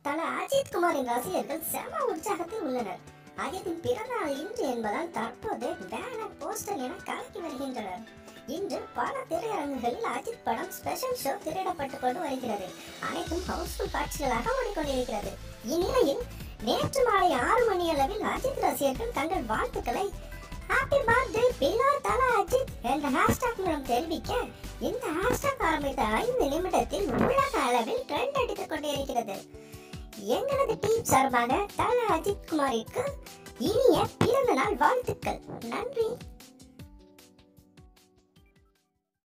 தல அஜித் குமாரின் ரசிகர்கள் செம உற்சாகத்தில் உள்ளனர் அஜித்தின் பிறந்த நாள் இன்று என்பதால் தற்போது பேனர் போஸ்டர் என கலக்கி வருகின்றனர் இன்று பல திரையரங்குகளில் அஜித் படம் ஸ்பெஷல் ஷோ திரையிடப்பட்டுக் கொண்டு வருகிறது அனைத்தும் ஹவுஸ்ஃபுல் காட்சிகளாக ஓடிக்கொண்டிருக்கிறது இந்நிலையில் நேற்று மாலை ஆறு மணி அளவில் அஜித் ரசிகர்கள் தங்கள் வாழ்த்துக்களை ஹாப்பி பர்த்டே பிலா தல அஜித் என்ற ஹேஷ்டாக் மூலம் தெரிவிக்க இந்த ஹேஷ்டாக் ஆரம்பித்த ஐந்து நிமிடத்தில் உலக அளவில் ட்ரெண்ட் அடித்துக் கொண்டிருக்கிறது எங்களது டீம் சார்பாக தல அஜித் குமாரிற்கு இனிய பிறந்த நாள் வாழ்த்துக்கள் நன்றி